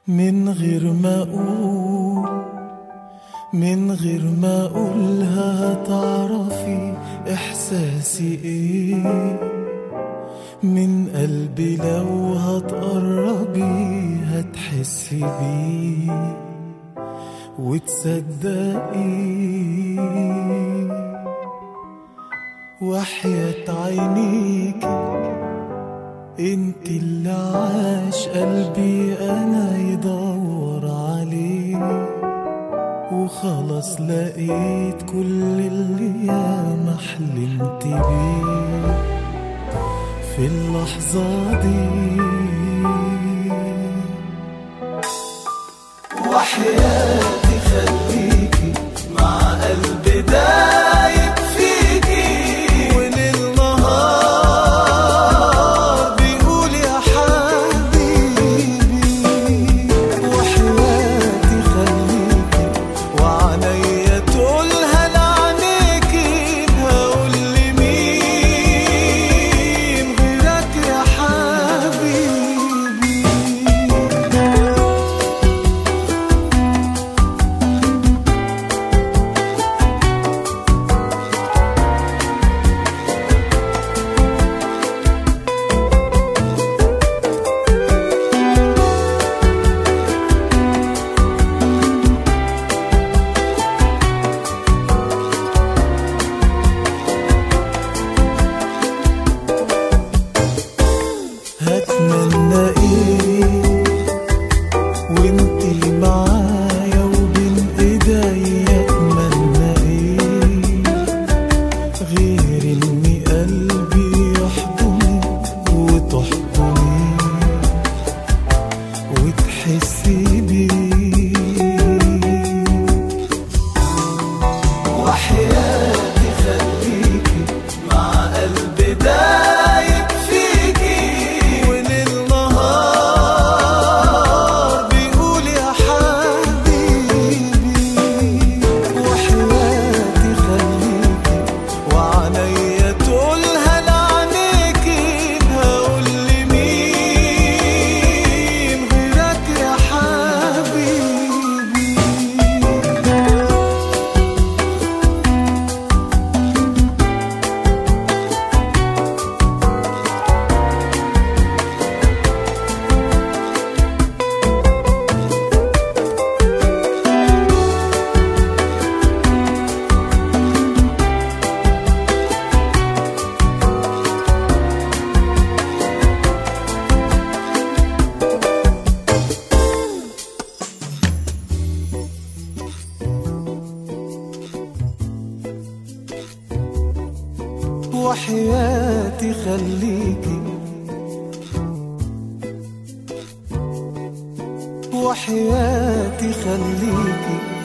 من غير ما اقول من غير ما اقولها هتعرفي احساسي ايه من قلبي لو هتقربي هتحسي بيه وتصدقي وحياة عينيكي انت اللي عاش قلبي انا يدور عليه وخلاص لقيت كل اللي ياما حلمت بيه في اللحظة دي وحياتي خليكي مع قلبي دايب فيكي وليل نهار بيقول يا حبيبي وحياتي خليكي وعليا تقولها لعينيكي هقول لمين غيرك يا حبيبي هتمنى ايه وانتي معايا وبين ايديا اتمنى ايه غير اني قلبي يحضنك وتحضني وتحسي بيه وحياتي خليكي مع قلبي دايب فيكي وليل نهار بيقول يا حبيبي وحياتي خليكي وعليا تقولها لعينيكي هقول لمين غيرك يا حبيبي وحياتي خليكي وحياتي خليكي